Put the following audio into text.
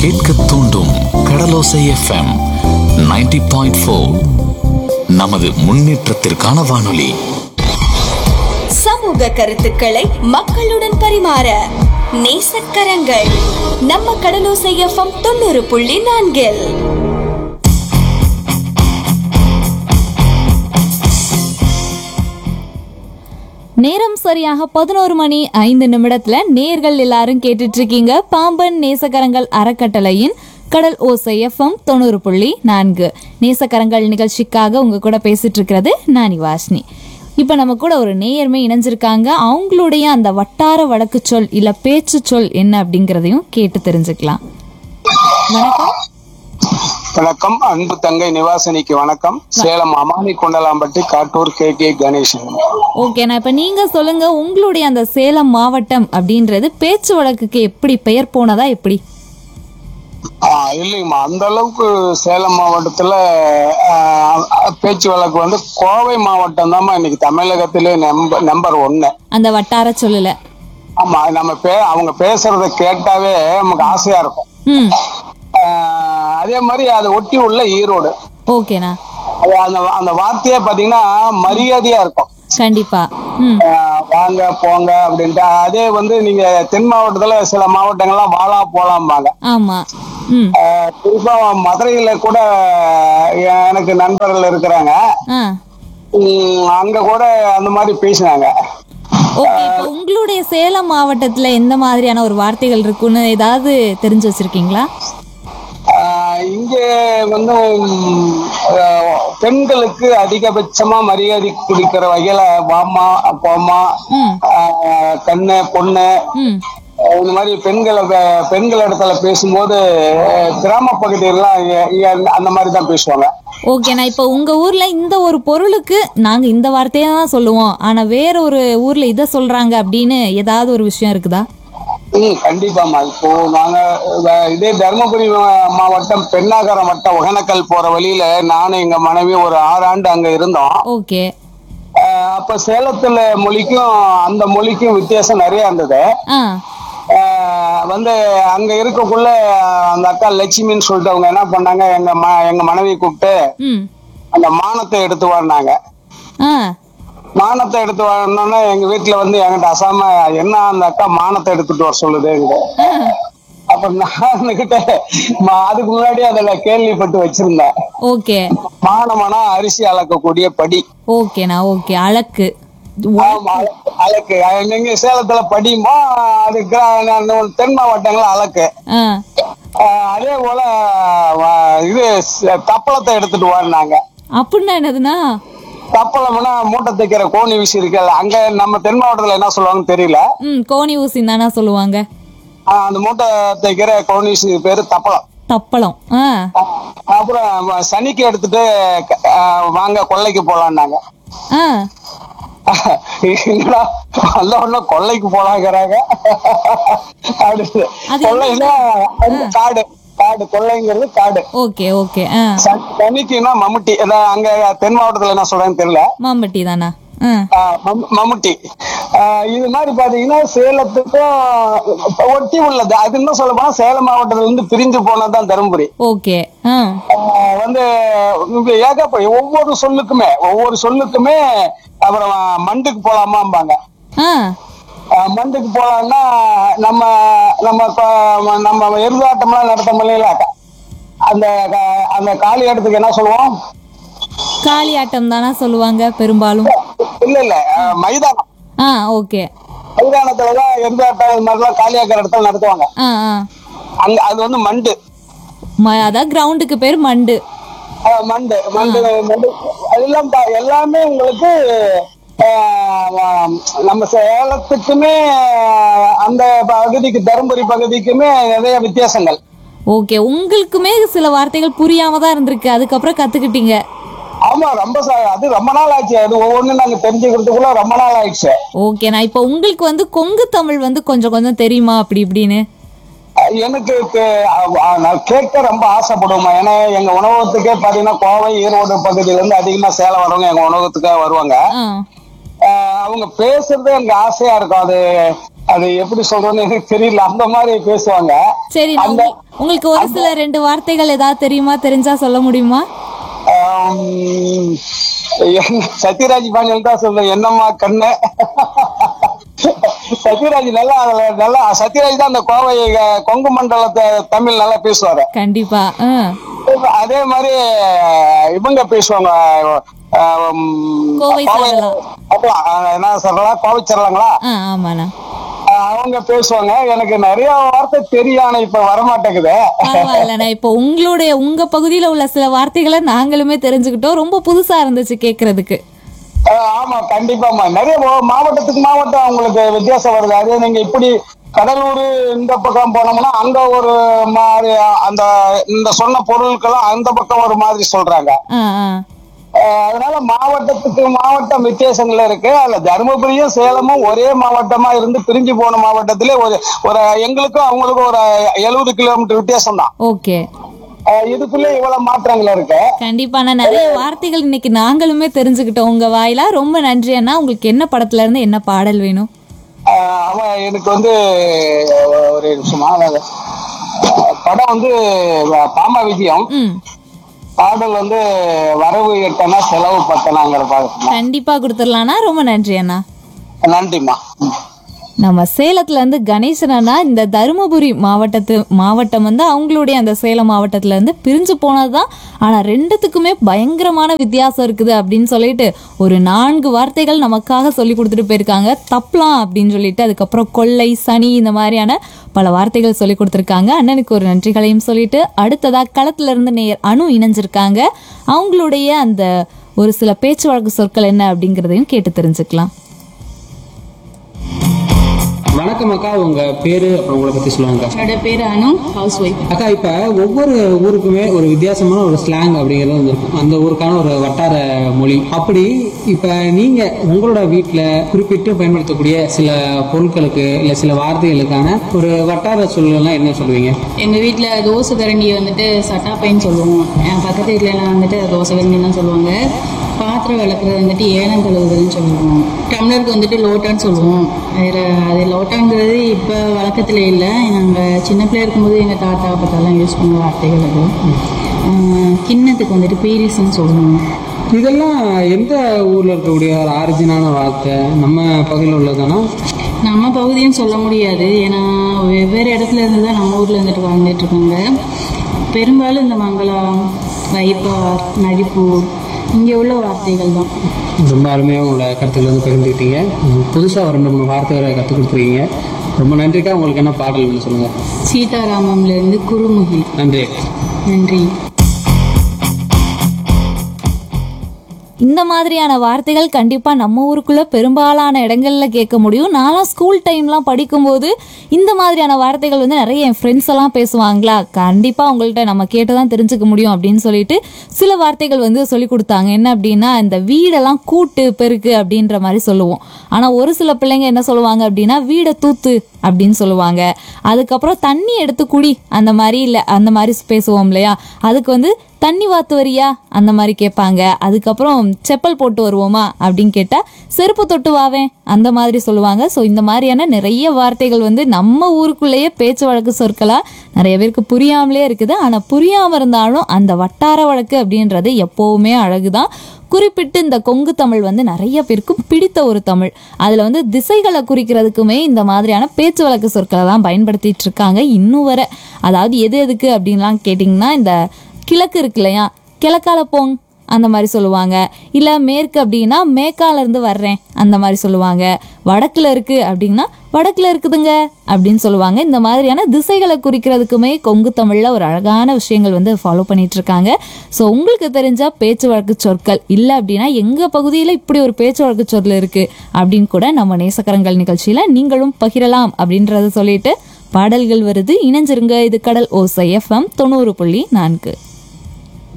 கேட்க தூண்டும் கடலோசை FM 90.4 point four நமது முன்னேற்றத்திற்கான வானொலி சமூக கருத்துக்களை மக்களுடன் பரிமாற நேசக்கரங்கள் நம்ம கடலோசை எஃப்எம் தொண்ணூறு புள்ளி நான்கில் நேரம் சரியாக பதினோரு மணி ஐந்து நிமிடத்துல நேர்கள் எல்லாரும் கேட்டுட்டு இருக்கீங்க பாம்பன் நேசகரங்கள் அறக்கட்டளையின் கடல் ஓசை எஃப்எம் தொண்ணூறு புள்ளி நான்கு நேசக்கரங்கள் நிகழ்ச்சிக்காக உங்க கூட பேசிட்டு இருக்கிறது நானி வாஷ்னி இப்போ நம்ம கூட ஒரு நேயர்மை இணைஞ்சிருக்காங்க அவங்களுடைய அந்த வட்டார வழக்கு சொல் இல்ல பேச்சு சொல் என்ன அப்படிங்கறதையும் கேட்டு தெரிஞ்சுக்கலாம் வணக்கம் வணக்கம் அன்பு தங்கை நிவாசனிக்கு வணக்கம் Salem Amani Kondalampatti Kattur K K Ganesan okay நான் இப்ப நீங்க சொல்லுங்க உங்களுடைய அந்த சேலம் மாவட்டம் அப்படின்றது பேச்சு வழக்குக்கு எப்படி பெயர் போனதா எப்படி ஆஹ் இல்லைங்கம்மா அந்த அளவுக்கு சேலம் மாவட்டத்துல ஆஹ், பேச்சு வழக்கு வந்து கோவை மாவட்டம் தான் இன்னைக்கு தமிழகத்திலே நம்பர் நம்பர் ஒன்னு அந்த வட்டார சொல்லல ஆமா நம்ம பே அவங்க பேசுறத கேட்டாவே நமக்கு ஆசையா இருக்கும் ம் ஆஹ், அதே மாதிரி அதை ஒட்டி உள்ள ஈரோடு ஓகேண்ணா அது அந்த அந்த வார்த்தையே பாத்தீங்கன்னா மரியாதையா இருக்கும் கண்டிப்பா ம் ஆஹ் வாங்க போங்க அப்படின்ட்டு அதே வந்து நீங்க தென் மாவட்டத்துல சில மாவட்டங்கள்லாம் வாழா போலாம்பாங்க ஆமா ம் ஆஹ் குறிப்பா மதுரையில கூட எனக்கு நண்பர்கள் இருக்கிறாங்க ஆ உம் அங்க கூட அந்த மாதிரி பேசினாங்க ஓகே இப்போ உங்களுடைய சேலம் மாவட்டத்துல எந்த மாதிரியான ஒரு வார்த்தைகள் இருக்குன்னு ஏதாவது தெரிஞ்சு வச்சிருக்கீங்களா ஆஹ் இங்க வந்து உம், ஆஹ் பெண்களுக்கு அதிகபட்சமா மரியாதை கொடுக்கிற வகையில வாமா போமா ம் ஆஹ் கண்ணு பொண்ணு ம் இந்த மாதிரி பெண்களை பே- பெண்கள் இடத்துல பேசும்போது அஹ், கிராம பகுதியெல்லாம் எ- எ- அந்த மாதிரி தான் பேசுவாங்க ஓகேண்ணா இப்போ உங்க ஊர்ல இந்த ஒரு பொருளுக்கு நாங்க இந்த வார்த்தையை தான் சொல்லுவோம் ஆனா வேற ஒரு ஊர்ல இதை சொல்றாங்க அப்படின்னு ஏதாவது ஒரு விஷயம் இருக்குதா ம் கண்டிப்பாம்மா இப்போ நாங்க வ- இதே தருமபுரி மா- மாவட்டம் பெண்ணாகரம் வட்டம் ஒகனக்கல் போற வழியில நானும் எங்க மனைவி ஒரு ஆறு ஆண்டு அங்க இருந்தோம் ஓகே அஹ், அப்ப சேலத்துல மொழிக்கும் அந்த மொழிக்கும் வித்தியாசம் நிறைய இருந்தது ஆ அஹ், வந்து அங்க இருக்கக்குள்ள அந்த அக்கா லட்சுமின்னு சொல்லிட்டு அவங்க என்ன பண்ணாங்க எங்க ம எங்க மனைவி கூப்பிட்டு ம் அந்த மானத்தை எடுத்து வரனாங்க ஆ மானத்தை எடுத்து வரணும்னா எங்க வீட்டுல வந்து என்கிட்ட அசாம என்ன அந்த அக்கா மானத்தை எடுத்துட்டு வர சொல்லுது ஆ அப்ப நான் கிட்ட அதுக்கு முன்னாடி அதுல கேள்விப்பட்டு வச்சிருந்தேன் ஓகே மானமனா அரிசி அளக்கக்கூடிய படி ஓகேண்ணா ஓகே அழக்கு ஆமா, அலக்கு நீங்க சேலத்துல படிமா அது கிரா- நான் தென் மாவட்டங்கள அலக்கு ஆ ஆஹ் அதே போல வ- இது ச- தப்பளத்தை எடுத்துட்டு வரனாங்க அப்படின்னா என்னதுண்ணா தப்பளம்னா மூட்டை தைக்கிற கோணி விஷயம் இருக்குல்ல அங்க நம்ம தென் மாவட்டத்துல என்ன சொல்லுவாங்கன்னு தெரியல ம் கோணி ஊசி தானே சொல்லுவாங்க ஆஹ் அந்த மூட்டை தைக்கிற கோணி விஷயம் பேரு தப்பளம் தப்பளம் ஆ அப்புறம் வ- சனிக்கு எடுத்துட்டு க- ஆஹ் வாங்க கொள்ளைக்கு போலான்னாங்க ஆ என்னடா நல்ல ஒண்ணு கொள்ளைக்கு போலாங்கிறாங்க அடுத்து அது கொள்ளைன்னா அது காடு காடு கொள்ளைங்கிறது காடு ஓகே ஓகே ஆ ச- சனிக்குன்னா மம்முட்டி அதான் அங்க தென் மாவட்டத்துல என்ன சொல்றேன்னு தெரியல மாம்பட்டி தானா ஆ ஆஹ் மம்- மம்முட்டி ஆஹ் இது மாதிரி பாத்தீங்கன்னா சேலத்துக்கும் ஒட்டி உள்ளது அது இன்னும் சொல்ல போனா சேலம் மாவட்டத்துல இருந்து பிரிஞ்சு போனதுதான் தருமபுரி ஓகே ஆ ஆஹ் வந்து இங்க ஏகப்ப ஒவ்வொரு சொல்லுக்குமே ஒவ்வொரு சொல்லுக்குமே அப்புறம் மண்டுக்கு போலாமாம்பாங்க ஆ ஆஹ் மண்டுக்கு போலாம்னா நம்ம நம்ம இப்ப நம்ம எருதாட்டம்லாம் நடத்த முடியல அந்த க- அந்த காளி இடத்துக்கு என்ன சொல்லுவோம் காளி ஆட்டம் தானா சொல்லுவாங்க பெரும்பாலும் இல்ல இல்ல ஆஹ் மைதானம் ஆ ஓகே மைதானத்துலதான் எருதாட்டம் இது மாதிரிலாம் காளியாக்கிற இடத்துல நடத்துவாங்க ஆ ஆ அங்க அது வந்து மண்டு ம- அதான் கிரவுண்டுக்கு பேர் மண்டு ஆஹ் மண்டு மண்டு மண்டு அதெல்லாம் பா- எல்லாமே உங்களுக்கு ஆஹ் நம்ம சேலத்துக்குமே அந்த பகுதிக்கு தருமபுரி பகுதிக்குமே நிறைய வித்தியாசங்கள் ஓகே உங்களுக்குமே சில வார்த்தைகள் புரியாம தான் இருந்திருக்கு அதுக்கப்புறம் கத்துக்கிட்டீங்க ஆமா ரொம்ப ச- அது ரொம்ப நாள் ஆச்சு அது ஒவ்வொன்றும் நாங்க தெரிஞ்சுக்கிறதுக்குள்ள ரொம்ப நாள் ஆயிடுச்சு ஓகே நான் இப்போ உங்களுக்கு வந்து கொங்கு தமிழ் வந்து கொஞ்சம் கொஞ்சம் தெரியுமா அப்படி இப்படின்னு அஹ் எனக்கு கே- அஹ் அஹ் நான் கேட்க ரொம்ப ஆசைப்படுவோமா ஏன்னா எங்க உணவகத்துக்கே பாத்தீங்கன்னா கோவை ஈரோடு பகுதியில இருந்து அதிகமா சேலம் வரவங்க எங்க உணவகத்துக்கே வருவாங்க ஆ அஹ் அவங்க பேசுறது எனக்கு ஆசையா இருக்கும் அது அது எப்படி சொல்றேன்னு எனக்கு தெரியல அந்த மாதிரி பேசுவாங்க சரி நான் அந்த உங்க- உங்களுக்கு ஒரு சில ரெண்டு வார்த்தைகள் ஏதாவது தெரியுமா தெரிஞ்சா சொல்ல முடியுமா ஆம், என்ன- சத்யராஜ் பாண்டியன் தான் சொல்றேன் என்னம்மா கண்ணு சத்யராஜ் நல்லா அதுல நல்லா சத்யராஜ் தான் அந்த கோவை அஹ், கொங்கு மண்டலத்தை தமிழ் நல்லா பேசுவாரு கண்டிப்பா ஆ. அதே மாதிரி இவங்க பேசுவாங்க அஹ், உம், கோவை கோவை சரளா. அப்புறம், அஹ், என்ன சொல்லலாம் கோவை சரலாங்களா ஆ ஆமாண்ணா அஹ், அவங்க பேசுவாங்க எனக்கு நிறைய வார்த்தை தெரியும் ஆனா இப்ப வரமாட்டேங்குது பரவாயில்லண்ணா இப்போ உங்களுடைய உங்க பகுதியில உள்ள சில வார்த்தைகளை நாங்களுமே தெரிஞ்சுக்கிட்டோம் ரொம்ப புதுசா இருந்துச்சு கேக்குறதுக்கு அஹ் ஆமா கண்டிப்பாமா நிறைய மா- மாவட்டத்துக்கு மாவட்டம் உங்களுக்கு வித்தியாசம் வருது அதே நீங்க இப்படி கடலூர் இந்த பக்கம் போனோம்னா அங்க ஒரு மாதிரி அந்த இந்த சொன்ன பொருட்கள்லாம் அந்த பக்கம் ஒரு மாதிரி சொல்றாங்க ஆ ஆ அஹ் அதனால மாவட்டத்துக்கு மாவட்டம் வித்தியாசங்கள் இருக்கு அதுல தருமபுரியும் சேலமும் ஒரே மாவட்டமா இருந்து பிரிஞ்சு போன மாவட்டத்திலே ஒரு ஒரு எங்களுக்கும் அவங்களுக்கும் ஒரு எழுபது கிலோமீட்டர் வித்தியாசம் தான் ஓகே இதுக்குள்ளே இவ்வளவு மாற்றங்கள் இருக்கு கண்டிப்பா நான் நிறைய வார்த்தைகள் இன்னைக்கு நாங்களுமே தெரிஞ்சுக்கிட்டோம் உங்க வாயிலா ரொம்ப நன்றி அண்ணா உங்களுக்கு என்ன படத்துல இருந்து என்ன பாடல் வேணும் ஆஹ் அவன் எனக்கு வந்து ஒரு நிமிஷமா அஹ் படம் வந்து பாமா விஜயம் ம் பாடல் வந்து வரவு எட்டனா செலவு பத்தனாங்கிற பாடல் கண்டிப்பா கொடுத்துடலாம்னா ரொம்ப நன்றி அண்ணா நன்றிம்மா ம். நம்ம சேலத்துல இருந்து கணேசன் அண்ணா இந்த தருமபுரி மாவட்டத்து மாவட்டம் வந்து அவங்களுடைய அந்த சேலம் மாவட்டத்துல இருந்து பிரிஞ்சு போனதுதான் ஆனா ரெண்டுத்துக்குமே பயங்கரமான வித்தியாசம் இருக்குது அப்படின்னு சொல்லிட்டு ஒரு நான்கு வார்த்தைகள் நமக்காக சொல்லி கொடுத்துட்டு போயிருக்காங்க தப்பலாம் அப்படின்னு சொல்லிட்டு அதுக்கப்புறம் கொள்ளை சனி இந்த மாதிரியான பல வார்த்தைகள் சொல்லி கொடுத்துருக்காங்க அண்ணனுக்கு ஒரு நன்றிகளையும் சொல்லிட்டு அடுத்ததா களத்துல இருந்து நேயர் அணு இணைஞ்சிருக்காங்க அவங்களுடைய அந்த ஒரு சில பேச்சு வழக்கு சொற்கள் என்ன அப்படிங்கிறதையும் கேட்டு தெரிஞ்சுக்கலாம் வணக்கம் அக்கா உங்க பேரு அப்புறம் உங்களை பத்தி சொல்லுவாங்க அக்கா என்னோட பேர் அனு ஹவுஸ் ஒய்ஃப் அக்கா இப்ப ஒவ்வொரு ஊருக்குமே ஒரு வித்தியாசமான ஒரு ஸ்லாங் அப்படிங்கிறது வந்து இருக்கும் அந்த ஊருக்கான ஒரு வட்டார மொழி அப்படி இப்ப நீங்க உங்களோட வீட்ல குறிப்பிட்டு பயன்படுத்தக்கூடிய சில பொருட்களுக்கு இல்ல சில வார்த்தைகளுக்கான ஒரு வட்டார சொல்லலாம் என்ன சொல்லுவீங்க எங்க வீட்ல தோசை கரண்டி வந்துட்டு சட்டாப்பைன்னு சொல்லுவோம் என் பக்கத்து வீட்ல எல்லாம் வந்துட்டு தோசை கரண்டி தான் சொல்லுவாங்க பாத்திரம் விளக்குறது வந்துட்டு ஏனம் கழுவுறதுன்னு சொல்லுவோம் டம்ளருக்கு வந்துட்டு லோட்டான்னு சொல்லுவோம் வேற அது லோட்டாங்கிறது இப்போ வழக்கத்தில் இல்லை நாங்கள் சின்ன பிள்ளையா இருக்கும்போது எங்கள் தாத்தா அப்பத்தாலாம் யூஸ் பண்ண வார்த்தைகள் அது ஆஹ் கிண்ணத்துக்கு வந்துட்டு பீரிஸ்ன்னு சொல்லுவோம் இதெல்லாம் எந்த ஊர்ல இருக்கக்கூடிய ஒரு ஆரிஜினான வார்த்தை நம்ம பகுதியில் உள்ளதானா நம்ம பகுதியும் சொல்ல முடியாது ஏன்னா வெவ்வேறு இடத்துல இருந்து தான் நம்ம ஊர்ல இருந்துட்டு வாழ்ந்துட்டு இருக்காங்க பெரும்பாலும் இந்த மங்களம் வைப்பார் நடிப்பூர் இங்கே உள்ள வார்த்தைகள் தான் ரொம்ப அருமையாக உங்களோட கருத்துக்களை வந்து பகிர்ந்துக்கிட்டீங்க புதுசாக ஒரு ரெண்டு மூணு வார்த்தைகளை கற்றுக் கொடுத்துருக்கீங்க ரொம்ப நன்றிக்கா உங்களுக்கு என்ன பாடல் வேணும் சொல்லுங்க சீதாராமம்ல இருந்து குருமுகி நன்றி அக்கா நன்றி இந்த மாதிரியான வார்த்தைகள் கண்டிப்பா நம்ம ஊருக்குள்ள பெரும்பாலான இடங்கள்ல கேட்க முடியும் நான்லாம் ஸ்கூல் டைம்லாம் படிக்கும்போது இந்த மாதிரியான வார்த்தைகள் வந்து நிறைய என் ஃப்ரெண்ட்ஸ் எல்லாம் பேசுவாங்களா கண்டிப்பா அவங்கள்ட்ட நம்ம கேட்டுதான் தெரிஞ்சுக்க முடியும் அப்படின்னு சொல்லிட்டு சில வார்த்தைகள் வந்து சொல்லி கொடுத்தாங்க என்ன அப்படின்னா இந்த வீடெல்லாம் கூட்டு பெருக்கு அப்படின்ற மாதிரி சொல்லுவோம் ஆனா ஒரு சில பிள்ளைங்க என்ன சொல்லுவாங்க அப்படின்னா வீடை தூத்து அப்படின்னு சொல்லுவாங்க அதுக்கப்புறம் தண்ணி எடுத்து குடி அந்த மாதிரி இல்லை அந்த மாதிரி பேசுவோம் இல்லையா அதுக்கு வந்து தண்ணி வாத்து வரியா அந்த மாதிரி கேட்பாங்க அதுக்கப்புறம் செப்பல் போட்டு வருவோமா அப்படின்னு கேட்டா செருப்பு தொட்டு வாவேன் அந்த மாதிரி சொல்லுவாங்க ஸோ இந்த மாதிரியான நிறைய வார்த்தைகள் வந்து நம்ம ஊருக்குள்ளேயே பேச்சு வழக்கு சொற்களா நிறைய பேருக்கு புரியாமலே இருக்குது ஆனா புரியாம இருந்தாலும் அந்த வட்டார வழக்கு அப்படின்றது எப்பவுமே அழகுதான் குறிப்பிட்டு இந்த கொங்கு தமிழ் வந்து நிறைய பேருக்கும் பிடித்த ஒரு தமிழ் அதுல வந்து திசைகளை குறிக்கிறதுக்குமே இந்த மாதிரியான பேச்சு வழக்கு சொற்களை தான் பயன்படுத்திட்டு இருக்காங்க இன்னும் வர அதாவது எது எதுக்கு அப்படின்லாம் கேட்டிங்கன்னா இந்த கிழக்கு இருக்கு இல்லையா கிழக்கால போங் அந்த மாதிரி சொல்லுவாங்க இல்ல மேற்கு அப்படின்னா மேற்கால இருந்து வர்றேன் அந்த மாதிரி சொல்லுவாங்க வடக்குல இருக்கு அப்படின்னா வடக்குல இருக்குதுங்க அப்படின்னு சொல்லுவாங்க இந்த மாதிரியான திசைகளை குறிக்கிறதுக்குமே கொங்கு தமிழ்ல ஒரு அழகான விஷயங்கள் வந்து ஃபாலோ பண்ணிட்டு இருக்காங்க ஸோ உங்களுக்கு தெரிஞ்ச பேச்சு வழக்கு சொற்கள் இல்லை அப்படின்னா எங்க பகுதியில் இப்படி ஒரு பேச்சு வழக்கு சொல் இருக்கு அப்படின்னு கூட நம்ம நேசக்கரங்கள் நிகழ்ச்சியில நீங்களும் பகிரலாம் அப்படின்றத சொல்லிட்டு பாடல்கள் வருது இணைஞ்சிருங்க இது கடல் ஓசை எஃப்எம் தொண்ணூறு புள்ளி நான்கு